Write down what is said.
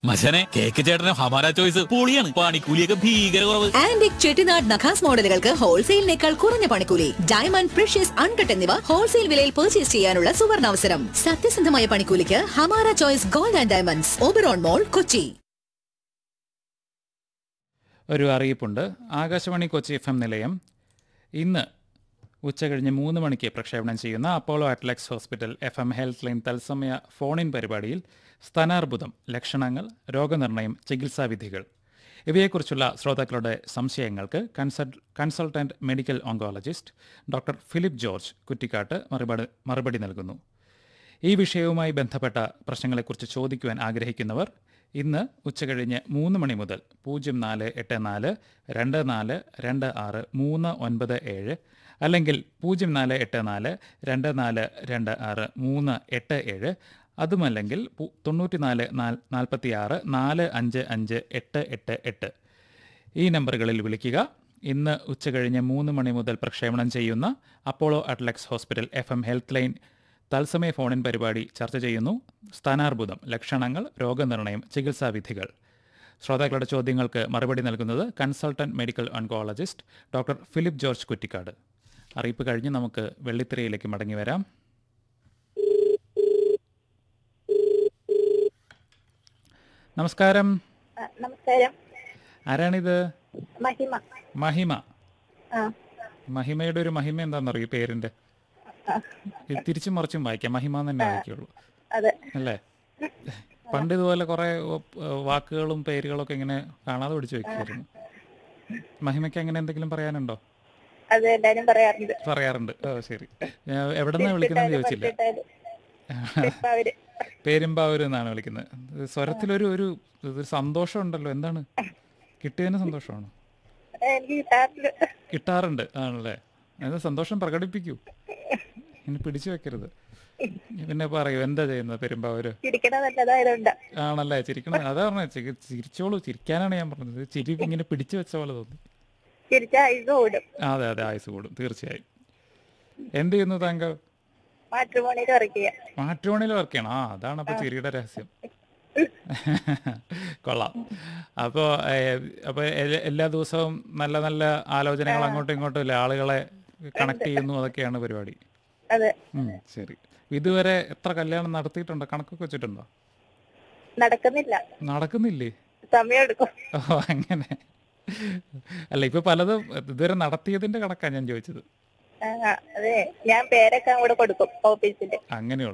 മച്ചനെ cake ചേട്ടന് ഹമാര choice പൊളിയാണ് പണിക്കൂലിയൊക്കെ ഭീകര കുറവ് ആന്റിക് ചെട്ടിനാട് നഖാസ് മോഡലുകൾക്ക് ഹോൾസെയിലിനേക്കാൾ കുറഞ്ഞ പണിക്കൂലി ഡയമണ്ട് പ്രഷ്യസ് അൺകട്ട് എന്നിവ ഹോൾസെയിൽ വിലയിൽ പർച്ചേസ് ചെയ്യാനുള്ള സുവർണാവസരം സത്യസന്ധമായ പണിക്കൂലിക്ക് Hamara choice gold and diamonds Oberon mall Kochi ഒരു അറിയിപ്പുണ്ട് ആകാശവാണി കൊച്ചി എഫ് എം നിലയം ഇന്ന് ഉച്ചകഴിഞ്ഞ് മൂന്ന് മണിക്ക് പ്രക്ഷേപണം ചെയ്യുന്ന Apollo Adlux hospital F M health line തത്സമയ ഫോണിൻ പരിപാടിയിൽ സ്തനാർബുദം ലക്ഷണങ്ങൾ രോഗനിർണയം ചികിത്സാവിധികൾ ഇവയെക്കുറിച്ചുള്ള ശ്രോതാക്കളുടെ സംശയങ്ങൾക്ക് consult consultant medical oncologist doctor Philip George Kuttikkat മറുപടി മറുപടി നൽകുന്നു ഈ വിഷയവുമായി ബന്ധപ്പെട്ട പ്രശ്നങ്ങളെക്കുറിച്ച് ചോദിക്കുവാൻ ആഗ്രഹിക്കുന്നവർ ഇന്ന് ഉച്ചകഴിഞ്ഞ് മൂന്ന് മണി മുതൽ പൂജ്യം നാല് എട്ട് നാല് രണ്ട് നാല് രണ്ട് ആറ് മൂന്ന് ഒൻപത് ഏഴ് അല്ലെങ്കിൽ പൂജ്യം നാല് എട്ട് നാല് രണ്ട് നാല് രണ്ട് ആറ് മൂന്ന് എട്ട് ഏഴ് അതുമല്ലെങ്കിൽ പു- തൊണ്ണൂറ്റിനാല് നാൽ നാൽപ്പത്തി ആറ് നാല് അഞ്ച് അഞ്ച് എട്ട് എട്ട് എട്ട് ഈ നമ്പറുകളിൽ വിളിക്കുക ഇന്ന് ഉച്ചകഴിഞ്ഞ് മൂന്ന് മണി മുതൽ പ്രക്ഷേപണം ചെയ്യുന്ന Apollo Adlux hospital F M health line തത്സമയ ഫോണിൻ പരിപാടി ചർച്ച ചെയ്യുന്നു സ്ഥാനാർബുദം ലക്ഷണങ്ങൾ രോഗനിർണയം ചികിത്സാവിധികൾ ശ്രോതാക്കളുടെ ചോദ്യങ്ങൾക്ക് മറുപടി നൽകുന്നത് consultant medical oncologist doctor Philip George Kuttikkad അറിയിപ്പ് കഴിഞ്ഞ് നമുക്ക് വെള്ളിത്തിരയിലേക്ക് മടങ്ങി വരാം നമസ്കാരം ആ, നമസ്കാരം ആരാണിത് മഹിമ മഹിമ ആ മഹിമയുടെ ഒരു മഹിമ എന്താണെന്നറിയോ ഈ പേരിന്റെ ആ, ഇത് തിരിച്ചും മറിച്ചും വായിക്കാം മഹിമ എന്ന് തന്നെ വായിക്കുള്ളൂ അതെ അല്ലേ പണ്ട് ഇതുപോലെ കുറെ വാക്കുകളും പേരുകളും ഒക്കെ ഇങ്ങനെ കാണാതെ പഠിച്ചു വെക്കുമായിരുന്നു മഹിമയ്ക്ക് അങ്ങനെ എന്തെങ്കിലും പറയാനുണ്ടോ അത് എല്ലാരും പറയാറുണ്ട് പറയാറുണ്ട് ഓ ശരി എവിടെ നിന്നാണ് വിളിക്കുന്നതെന്ന് ചോദിച്ചില്ല പറ്റിയിട്ടാലും. ഇപ്പൊ അവര് പേരുമ്പാവൂർ എന്നാണ് വിളിക്കുന്നത് ഇത് സ്വരത്തിലൊരു ഒരു ഒരു സന്തോഷം ഉണ്ടല്ലോ എന്താണ് കിട്ടിയതിന് സന്തോഷമാണോ എനിക്ക് കിട്ടാറില്ല കിട്ടാറുണ്ട് ആണല്ലേ അത് സന്തോഷം പ്രകടിപ്പിക്കൂ ഇനി പിടിച്ചു വെക്കരുത് പിന്നെ പറയൂ എന്താ ചെയ്യുന്നത് പെരുമ്പാവൂര് ചിരിക്കണ നല്ലതായതുകൊണ്ടാ ആണല്ലേ ചിരിക്കണം അതാ പറഞ്ഞത് ചി- ചിരിച്ചോളൂ ചിരിക്കാനാണ് ഞാൻ പറഞ്ഞത് ചിരി ഇങ്ങനെ പിടിച്ചു വെച്ച പോലെ തോന്നി ചിരിച്ച ഐസ് ഓടും ആ, അതെ അതെ ആയുസ് കൂടും തീർച്ചയായും എന്ത് ചെയ്യുന്നു താങ്കൾ മാട്രിമോണിയിൽ വർക്ക് ചെയ്യാം മാട്രിമോണിയിൽ വർക്ക് ചെയ്യണം ആ അതാണ് അപ്പൊ ചിരിയുടെ രഹസ്യം കൊള്ളാം അപ്പോൾ അപ്പോൾ എല്ലാ ദിവസവും നല്ല നല്ല ആലോചനകൾ അങ്ങോട്ടും ഇങ്ങോട്ടും ഇല്ലേ ആളുകളെ കണക്ട് ചെയ്യുന്നു അതൊക്കെയാണ് പരിപാടി അതെ ഉം, ശരി ഇതുവരെ എത്ര കല്യാണം നടത്തിയിട്ടുണ്ടോ കണക്കൊക്കെ വെച്ചിട്ടുണ്ടോ നടക്കുന്നില്ല നടക്കുന്നില്ലേ സമയം എടുക്കും ഓ അങ്ങനെ അല്ല ഇപ്പൊ പലതും ഇതുവരെ നടത്തിയതിന്റെ കണക്കാ ഞാൻ ചോദിച്ചത് ആ, അതെ ഞാൻ പേരൊക്കെ അങ്ങോട്ട് കൊടുക്കും ഓഫീസിൽ അങ്ങനെയുള്ളൂ